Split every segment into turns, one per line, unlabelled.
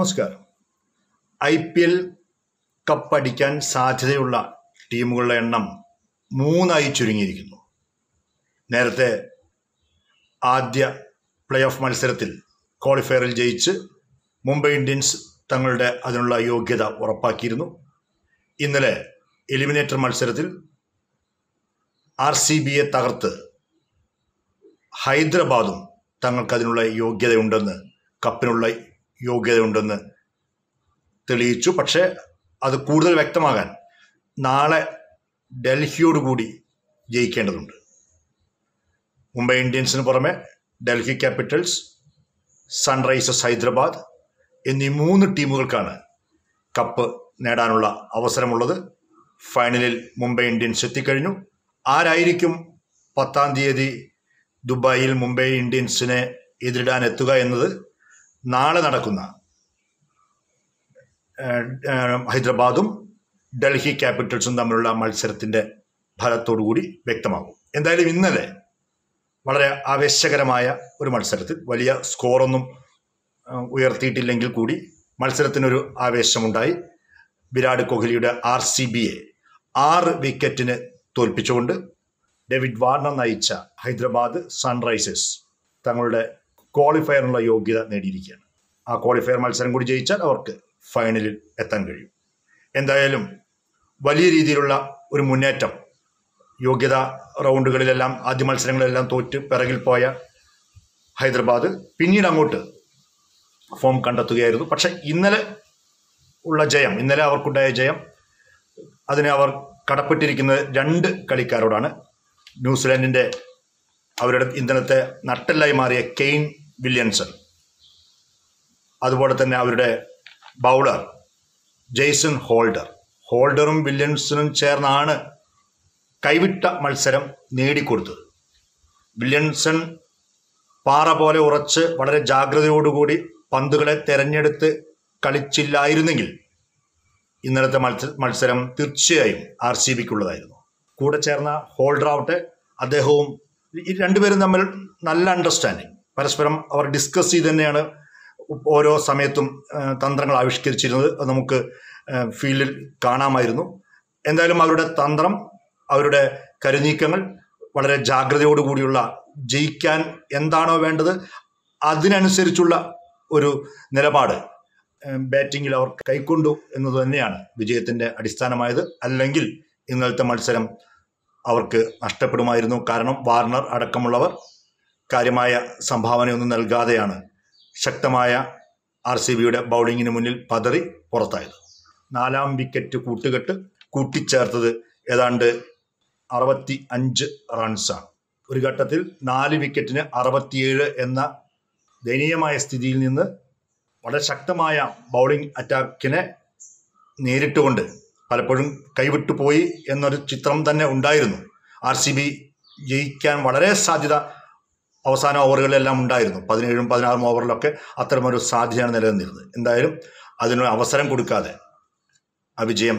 നമസ്കാരം I P L കപ്പടിക്കാൻ സാധ്യതയുള്ള ടീമുകളുടെ എണ്ണം മൂന്നായി ചുരുങ്ങിയിരിക്കുന്നു നേരത്തെ ആദ്യ പ്ലേ ഓഫ് മത്സരത്തിൽ ക്വാളിഫയറിൽ ജയിച്ച് മുംബൈ ഇന്ത്യൻസ് തങ്ങളുടെ അതിനുള്ള യോഗ്യത ഉറപ്പാക്കിയിരുന്നു ഇന്നലെ എലിമിനേറ്റർ മത്സരത്തിൽ ആർ സി ബിയെ തകർത്ത് ഹൈദരാബാദും തങ്ങൾക്ക് അതിനുള്ള യോഗ്യതയുണ്ടെന്ന് കപ്പിനുള്ള യോഗ്യതയുണ്ടെന്ന് തെളിയിച്ചു പക്ഷേ അത് കൂടുതൽ വ്യക്തമാകാൻ നാളെ ഡൽഹിയോടുകൂടി ജയിക്കേണ്ടതുണ്ട് മുംബൈ ഇന്ത്യൻസിന് പുറമെ ഡൽഹി ക്യാപിറ്റൽസ് സൺറൈസേഴ്സ് ഹൈദരാബാദ് എന്നീ മൂന്ന് ടീമുകൾക്കാണ് കപ്പ് നേടാനുള്ള അവസരമുള്ളത് ഫൈനലിൽ മുംബൈ ഇന്ത്യൻസ് എത്തിക്കഴിഞ്ഞു ആരായിരിക്കും പത്താം തീയതി ദുബായിൽ മുംബൈ ഇന്ത്യൻസിനെ എതിരിടാൻ എത്തുക എന്നത് നാളെ നടക്കുന്ന ഏഹ്, ഏഹ്, ഹൈദരാബാദും ഡൽഹി ക്യാപിറ്റൽസും തമ്മിലുള്ള മത്സരത്തിന്റെ ഫലത്തോടുകൂടി വ്യക്തമാകും എന്തായാലും ഇന്നലെ വളരെ ആവേശകരമായ ഒരു മത്സരത്തിൽ വലിയ സ്കോറൊന്നും ഏഹ്, ഉയർത്തിയിട്ടില്ലെങ്കിൽ കൂടി മത്സരത്തിനൊരു ആവേശമുണ്ടായി വിരാട് കോഹ്ലിയുടെ ആർ സി ബിയെ ആറ് വിക്കറ്റിന് തോൽപ്പിച്ചുകൊണ്ട് ഡേവിഡ് വാർണർ നയിച്ച ഹൈദരാബാദ് സൺറൈസേഴ്സ് തങ്ങളുടെ ക്വാളിഫയറിനുള്ള യോഗ്യത നേടിയിരിക്കുകയാണ് ആ ക്വാളിഫയർ മത്സരം കൂടി ജയിച്ചാൽ അവർക്ക് ഫൈനലിൽ എത്താൻ കഴിയും എന്തായാലും വലിയ രീതിയിലുള്ള ഒരു മുന്നേറ്റം യോഗ്യത റൗണ്ടുകളിലെല്ലാം ആദ്യ മത്സരങ്ങളിലെല്ലാം തോറ്റ് പിറകിൽ പോയ ഹൈദരാബാദ് പിന്നീട് അങ്ങോട്ട് ഫോം കണ്ടെത്തുകയായിരുന്നു പക്ഷെ ഇന്നലെ ഉള്ള ജയം ഇന്നലെ അവർക്കുണ്ടായ ജയം അതിന് അവർ കടപ്പെട്ടിരിക്കുന്നത് രണ്ട് കളിക്കാരോടാണ് ന്യൂസിലാൻഡിന്റെ അവരുടെ ഇന്നലത്തെ നട്ടെല്ലായി മാറിയ കെയ്ൻ വില്യംസൺ അതുപോലെ തന്നെ അവരുടെ ബൗളർ ജെയ്സൺ ഹോൾഡർ ഹോൾഡറും വില്യംസണും ചേർന്നാണ് കൈവിട്ട മത്സരം നേടിക്കൊടുത്തത് വില്യംസൺ പാറ പോലെ ഉറച്ച് വളരെ ജാഗ്രതയോടുകൂടി പന്തുകളെ തെരഞ്ഞെടുത്ത് കളിച്ചില്ലായിരുന്നെങ്കിൽ ഇന്നലത്തെ മത്സ മത്സരം തീർച്ചയായും ആർ സി ബിക്കുള്ളതായിരുന്നു കൂടെ ചേർന്ന ഹോൾഡർ ആവട്ടെ അദ്ദേഹവും ഈ രണ്ടുപേരും തമ്മിൽ നല്ല അണ്ടർസ്റ്റാൻഡിങ് പരസ്പരം അവർ ഡിസ്കസ് ചെയ്ത് തന്നെയാണ് ഓരോ സമയത്തും ആ, തന്ത്രങ്ങൾ ആവിഷ്കരിച്ചിരുന്നത് അത് നമുക്ക് ആ, ഫീൽഡിൽ കാണാമായിരുന്നു എന്തായാലും അവരുടെ തന്ത്രം അവരുടെ കരുനീക്കങ്ങൾ വളരെ ജാഗ്രതയോടുകൂടിയുള്ള ജയിക്കാൻ എന്താണോ വേണ്ടത് അതിനനുസരിച്ചുള്ള ഒരു നിലപാട് ബാറ്റിങ്ങിൽ അവർ കൈക്കൊണ്ടു എന്നത് തന്നെയാണ് വിജയത്തിന്റെ അടിസ്ഥാനമായത് അല്ലെങ്കിൽ ഇന്നലത്തെ മത്സരം അവർക്ക് നഷ്ടപ്പെടുമായിരുന്നു കാരണം വാർണർ അടക്കമുള്ളവർ കാര്യമായ സംഭാവനയൊന്നും നൽകാതെയാണ് ശക്തമായ ആർ സി ബിയുടെ ബൗളിങ്ങിന് മുന്നിൽ പതറി പുറത്തായത് നാലാം വിക്കറ്റ് കൂട്ടുകെട്ട് കൂട്ടിച്ചേർത്തത് ഏതാണ്ട് അറുപത്തി അഞ്ച് റൺസാണ് ഒരു ഘട്ടത്തിൽ നാല് വിക്കറ്റിന് അറുപത്തിയേഴ് എന്ന ദയനീയമായ സ്ഥിതിയിൽ നിന്ന് വളരെ ശക്തമായ ബൗളിംഗ് അറ്റാക്കിനെ നേരിട്ടുകൊണ്ട് പലപ്പോഴും കൈവിട്ടു പോയി എന്നൊരു ചിത്രം തന്നെ ഉണ്ടായിരുന്നു ആർ സി ബി ജയിക്കാൻ വളരെ സാധ്യത അവസാന ഓവറുകളിലെല്ലാം ഉണ്ടായിരുന്നു പതിനേഴും പതിനാറും ഓവറിലൊക്കെ അത്തരമൊരു സാധ്യതയാണ് നിലനിന്നിരുന്നത് എന്തായാലും അതിനൊരു അവസരം കൊടുക്കാതെ ആ വിജയം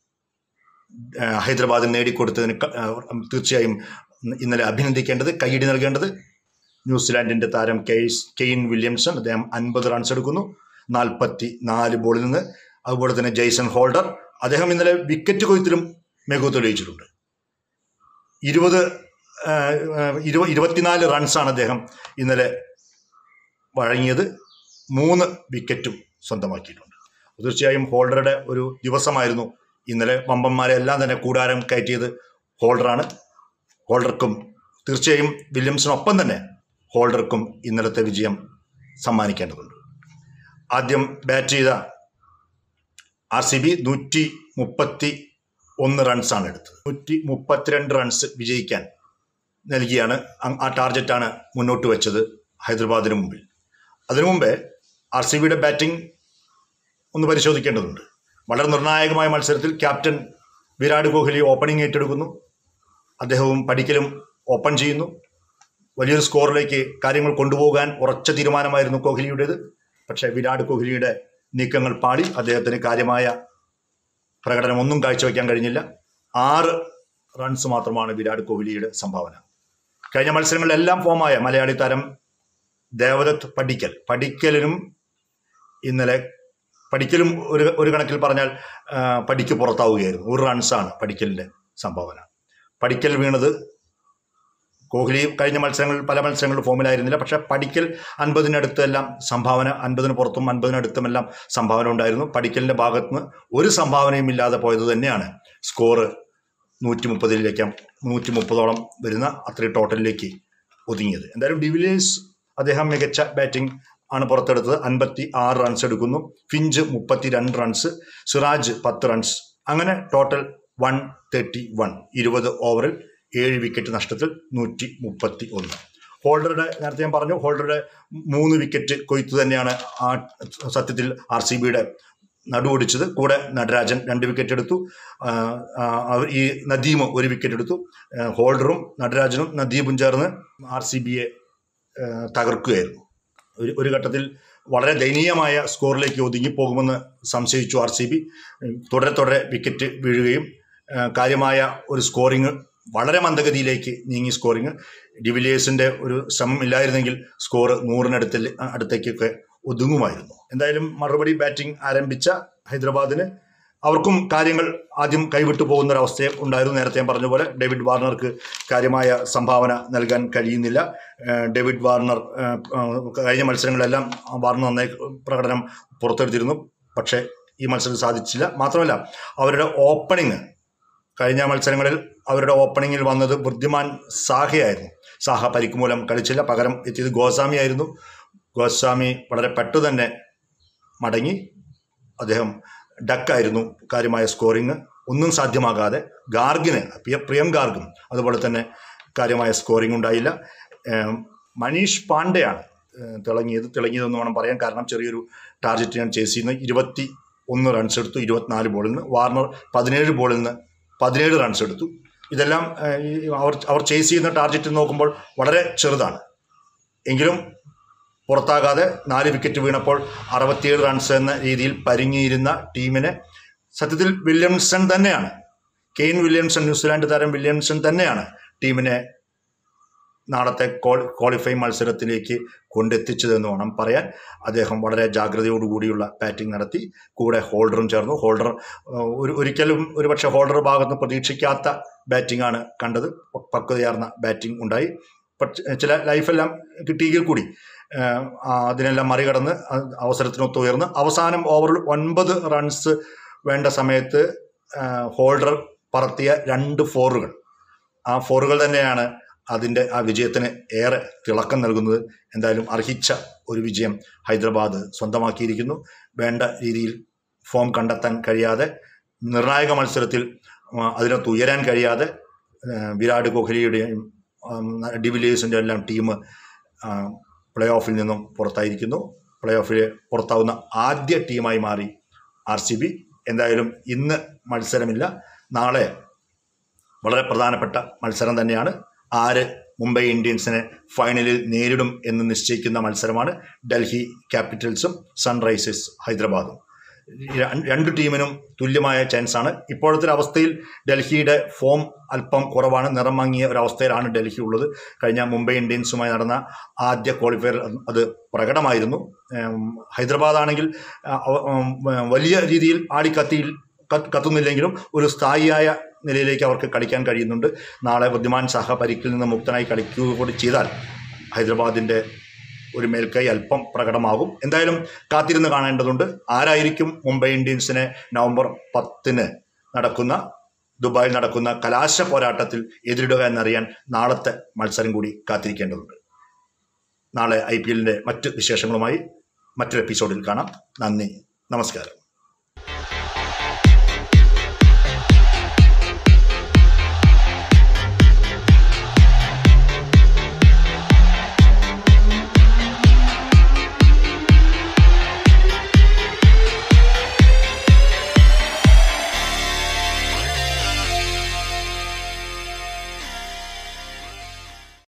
ആ, ഹൈദരാബാദിന് നേടിക്കൊടുത്തതിന് ക- ആ, തീർച്ചയായും ഇന്നലെ അഭിനന്ദിക്കേണ്ടത് കൈയടി നൽകേണ്ടത് ന്യൂസിലാൻഡിന്റെ താരം കെയ്സ് കെയ്ൻ വില്യംസൺ അദ്ദേഹം അൻപത് റൺസ് എടുക്കുന്നു നാൽപ്പത്തി നാല് ബോളിൽ നിന്ന് അതുപോലെ തന്നെ ജെയ്സൺ ഹോൾഡർ അദ്ദേഹം ഇന്നലെ വിക്കറ്റ് കൊയ്ത്തിലും മികവ് തെളിയിച്ചിട്ടുണ്ട് ഇരുപത് ആ, ആ, ഇരുപ ഇരുപത്തിനാല് റൺസാണ് അദ്ദേഹം ഇന്നലെ വഴങ്ങിയത് മൂന്ന് വിക്കറ്റും സ്വന്തമാക്കിയിട്ടുണ്ട് തീർച്ചയായും ഹോൾഡറുടെ ഒരു ദിവസമായിരുന്നു ഇന്നലെ വമ്പന്മാരെ എല്ലാം തന്നെ കൂടാരം കയറ്റിയത് ഹോൾഡറാണ് ഹോൾഡർക്കും തീർച്ചയായും വില്യംസിനൊപ്പം തന്നെ ഹോൾഡർക്കും ഇന്നലത്തെ വിജയം സമ്മാനിക്കേണ്ടതുണ്ട് ആദ്യം ബാറ്റ് ചെയ്ത ആർ സി ബി നൂറ്റി മുപ്പത്തി ഒന്ന് റൺസാണ് എടുത്തത് നൂറ്റി മുപ്പത്തിരണ്ട് റൺസ് വിജയിക്കാൻ നൽകിയാണ് അ- ആ ടാർജറ്റാണ് മുന്നോട്ട് വെച്ചത് ഹൈദരാബാദിന് മുമ്പിൽ അതിനു മുമ്പേ ആർ സി ബിയുടെ ബാറ്റിംഗ് ഒന്ന് പരിശോധിക്കേണ്ടതുണ്ട് വളരെ നിർണായകമായ മത്സരത്തിൽ ക്യാപ്റ്റൻ വിരാട് കോഹ്ലി ഓപ്പണിംഗ് ഏറ്റെടുക്കുന്നു അദ്ദേഹവും പഠിക്കലും ഓപ്പൺ ചെയ്യുന്നു വലിയൊരു സ്കോറിലേക്ക് കാര്യങ്ങൾ കൊണ്ടുപോകാൻ ഉറച്ച തീരുമാനമായിരുന്നു കോഹ്ലിയുടേത് പക്ഷേ വിരാട് കോഹ്ലിയുടെ നീക്കങ്ങൾ പാടി അദ്ദേഹത്തിന് കാര്യമായ പ്രകടനം ഒന്നും കാഴ്ചവെക്കാൻ കഴിഞ്ഞില്ല ആറ് റൺസ് മാത്രമാണ് വിരാട് കോഹ്ലിയുടെ സംഭാവന കഴിഞ്ഞ മത്സരങ്ങളിലെല്ലാം ഫോമായ മലയാളി താരം ദേവദത്ത് പടിക്കൽ പടിക്കലിനും ഇന്നലെ പഠിക്കലും ഒരു ഒരു കണക്കിൽ പറഞ്ഞാൽ ആ, പഠിക്ക് പുറത്താവുകയായിരുന്നു ഒരു റൺസാണ് പഠിക്കലിൻ്റെ സംഭാവന പഠിക്കൽ വീണത് കോഹ്ലി കഴിഞ്ഞ മത്സരങ്ങളിൽ പല മത്സരങ്ങളിൽ ഫോമിലായിരുന്നില്ല പക്ഷേ പഠിക്കൽ അൻപതിനടുത്ത് എല്ലാം സംഭാവന അൻപതിന് പുറത്തും അൻപതിനടുത്തും എല്ലാം സംഭാവന ഉണ്ടായിരുന്നു പഠിക്കലിൻ്റെ ഭാഗത്ത് നിന്ന് ഒരു സംഭാവനയും ഇല്ലാതെ പോയത് തന്നെയാണ് സ്കോറ് നൂറ്റി മുപ്പതിലേക്ക് നൂറ്റി മുപ്പതോളം വരുന്ന അത്രയും ടോട്ടലിലേക്ക് ഒതുങ്ങിയത് എന്തായാലും ഡിവിലിയേഴ്സ് അദ്ദേഹം മികച്ച ബാറ്റിംഗ് ആണ് പുറത്തെടുത്തത് അൻപത്തി ആറ് റൺസ് എടുക്കുന്നു ഫിഞ്ച് മുപ്പത്തി രണ്ട് റൺസ് സിറാജ് പത്ത് റൺസ് അങ്ങനെ ടോട്ടൽ വൺ തേർട്ടി വൺ ഇരുപത് ഓവറിൽ ഏഴ് വിക്കറ്റ് നഷ്ടത്തിൽ നൂറ്റി മുപ്പത്തി ഒന്ന് ഹോൾഡറുടെ നേരത്തെ ഞാൻ പറഞ്ഞു ഹോൾഡറുടെ മൂന്ന് വിക്കറ്റ് കൊയ്ത്ത് തന്നെയാണ് ആ സത്യത്തിൽ ആർ സി ബിയുടെ നടുവൊടിച്ചത് കൂടെ നടരാജൻ രണ്ട് വിക്കറ്റ് എടുത്തു ആ, ആ, അവർ ഈ നദീം ഒരു വിക്കറ്റ് എടുത്തു ആ, ഹോൾഡറും നടരാജനും നദീബും ചേർന്ന് ആർ സി ബിയെ തകർക്കുകയായിരുന്നു ഒരു ഒരു ഘട്ടത്തിൽ വളരെ ദയനീയമായ സ്കോറിലേക്ക് ഒതുങ്ങിപ്പോകുമെന്ന് സംശയിച്ചു ആർ സി ബി തുടരെ തുടരെ വിക്കറ്റ് വീഴുകയും ആ, കാര്യമായ ഒരു സ്കോറിങ് വളരെ മന്ദഗതിയിലേക്ക് നീങ്ങി സ്കോറിങ് ഡിവിലിയേഴ്സിന്റെ ഒരു ശ്രമം ഇല്ലായിരുന്നെങ്കിൽ സ്കോർ നൂറിനടുത്ത് അടുത്തേക്കൊക്കെ ഒതുങ്ങുമായിരുന്നു എന്തായാലും മറുപടി ബാറ്റിംഗ് ആരംഭിച്ച ഹൈദരാബാദിന് അവർക്കും കാര്യങ്ങൾ ആദ്യം കൈവിട്ടു പോകുന്ന ഒരു അവസ്ഥ ഉണ്ടായിരുന്നു നേരത്തെ ഞാൻ പറഞ്ഞ പോലെ ഡേവിഡ് വാർണർക്ക് കാര്യമായ സംഭാവന നൽകാൻ കഴിയുന്നില്ല ഏഹ് ഡേവിഡ് വാർണർ ഏഹ് ഏഹ് കഴിഞ്ഞ മത്സരങ്ങളിലെല്ലാം വാർണർ നന്നായി പ്രകടനം പുറത്തെടുത്തിരുന്നു പക്ഷേ ഈ മത്സരം സാധിച്ചില്ല മാത്രമല്ല അവരുടെ ഓപ്പണിങ് കഴിഞ്ഞ മത്സരങ്ങളിൽ അവരുടെ ഓപ്പണിങ്ങിൽ വന്നത് വൃദ്ധിമാൻ സാഹയായിരുന്നു സാഹ പരിക്ക് മൂലം കളിച്ചില്ല പകരം എത്തിയത് ഗോസ്വാമി ആയിരുന്നു ഗോസ്വാമി വളരെ പെട്ടു തന്നെ മടങ്ങി അദ്ദേഹം ഡക്കായിരുന്നു കാര്യമായ സ്കോറിങ് ഒന്നും സാധ്യമാകാതെ ഗാർഗിന് പ്രിയ- പ്രിയം ഗാർഗും അതുപോലെ തന്നെ കാര്യമായ സ്കോറിംഗ് ഉണ്ടായില്ല ഏം, മനീഷ് പാണ്ഡെയാണ് ഏഹ്, തിളങ്ങിയത് തിളങ്ങിയതെന്ന് വേണം പറയാൻ കാരണം ചെറിയൊരു ടാർഗറ്റ് ഞാൻ ചേസ് ചെയ്യുന്നത് ഇരുപത്തി ഒന്ന് റൺസ് എടുത്തു ഇരുപത്തിനാല് ബോളിൽ നിന്ന് വാർണർ പതിനേഴ് ബോളിൽ നിന്ന് പതിനേഴ് റൺസ് എടുത്തു ഇതെല്ലാം ഏഹ്, ഈ അവർ അവർ ചേസ് ചെയ്യുന്ന ടാർഗറ്റ് നോക്കുമ്പോൾ വളരെ ചെറുതാണ് എങ്കിലും പുറത്താകാതെ നാല് വിക്കറ്റ് വീണപ്പോൾ അറുപത്തിയേഴ് റൺസ് എന്ന രീതിയിൽ പരിങ്ങിയിരുന്ന ടീമിനെ സത്യത്തിൽ വില്യംസൺ തന്നെയാണ് കെയ്ൻ വില്യംസൺ ന്യൂസിലാൻഡ് താരം വില്യംസൺ തന്നെയാണ് ടീമിനെ നാളത്തെ ക്വാ- ക്വാളിഫൈ മത്സരത്തിലേക്ക് കൊണ്ടെത്തിച്ചതെന്ന് വേണം പറയാൻ അദ്ദേഹം വളരെ ജാഗ്രതയോടുകൂടിയുള്ള ബാറ്റിംഗ് നടത്തി കൂടെ ഹോൾഡറും ചേർന്നു ഹോൾഡർ ഏഹ്, ഒരു ഒരിക്കലും ഒരുപക്ഷെ ഹോൾഡർ ഭാഗത്ത് നിന്ന് പ്രതീക്ഷിക്കാത്ത ബാറ്റിംഗ് ആണ് കണ്ടത് പ- പക്വതയാർന്ന ബാറ്റിംഗ് ഉണ്ടായി പക്ഷേ ചില ലൈഫെല്ലാം കിട്ടിയെങ്കിൽ കൂടി ഏഹ്, ആ അതിനെല്ലാം മറികടന്ന് അ- അവസരത്തിനൊത്ത് ഉയർന്ന് അവസാനം ഓവറിൽ ഒൻപത് റൺസ് വേണ്ട സമയത്ത് ഏഹ്, ഹോൾഡർ പറത്തിയ രണ്ട് ഫോറുകൾ ആ ഫോറുകൾ തന്നെയാണ് അതിൻ്റെ ആ വിജയത്തിന് ഏറെ തിളക്കം നൽകുന്നത് എന്തായാലും അർഹിച്ച ഒരു വിജയം ഹൈദരാബാദ് സ്വന്തമാക്കിയിരിക്കുന്നു വേണ്ട രീതിയിൽ ഫോം കണ്ടെത്താൻ കഴിയാതെ നിർണായക മത്സരത്തിൽ ആ, അതിനകത്ത് ഉയരാൻ കഴിയാതെ ആ, വിരാട് കോഹ്ലിയുടെയും ഡിവിലിയേഴ്സിൻ്റെ എല്ലാം ടീം പ്ലേ ഓഫിൽ നിന്നും പുറത്തായിരിക്കുന്നു പ്ലേ ഓഫിൽ പുറത്താവുന്ന ആദ്യ ടീമായി മാറി ആർ സി ബി എന്തായാലും ഇന്ന് മത്സരമില്ല നാളെ വളരെ പ്രധാനപ്പെട്ട മത്സരം തന്നെയാണ് ആര് മുംബൈ ഇന്ത്യൻസിനെ ഫൈനലിൽ നേരിടും എന്ന് നിശ്ചയിക്കുന്ന മത്സരമാണ് ഡൽഹി ക്യാപിറ്റൽസും സൺറൈസേഴ്സ് ഹൈദരാബാദും ര- രണ്ട് ടീമിനും തുല്യമായ ചാൻസ് ആണ് ഇപ്പോഴത്തെ ഒരു അവസ്ഥയിൽ ഡൽഹിയുടെ ഫോം അല്പം കുറവാണ് നിറം മങ്ങിയ ഒരവസ്ഥയിലാണ് ഡൽഹി ഉള്ളത് കഴിഞ്ഞ മുംബൈ ഇന്ത്യൻസുമായി നടന്ന ആദ്യ ക്വാളിഫയർ അത് പ്രകടമായിരുന്നു ഉം, ഹൈദരാബാദ് ആണെങ്കിൽ ആ, അവ- ഉം, വലിയ രീതിയിൽ ആടിക്കത്തിയിൽ കത്ത് കത്തുന്നില്ലെങ്കിലും ഒരു സ്ഥായിയായ നിലയിലേക്ക് അവർക്ക് കളിക്കാൻ കഴിയുന്നുണ്ട് നാളെ ബുദ്ധിമാൻ സാഹ പരിക്കിൽ നിന്ന് മുക്തനായി കളിക്കുക കൂടി ചെയ്താൽ ഹൈദരാബാദിൻ്റെ ഒരു മേൽക്കൈ അല്പം പ്രകടമാകും എന്തായാലും കാത്തിരുന്ന് കാണേണ്ടതുണ്ട് ആരായിരിക്കും മുംബൈ ഇന്ത്യൻസിനെ നവംബർ പത്തിന് നടക്കുന്ന ദുബായിൽ നടക്കുന്ന കലാശ പോരാട്ടത്തിൽ എതിരിടുക എന്നറിയാൻ നാളത്തെ മത്സരം കൂടി കാത്തിരിക്കേണ്ടതുണ്ട് നാളെ ഐ പി എല്ലിൻ്റെ മറ്റ് വിശേഷങ്ങളുമായി മറ്റൊരു എപ്പിസോഡിൽ കാണാം നന്ദി നമസ്കാരം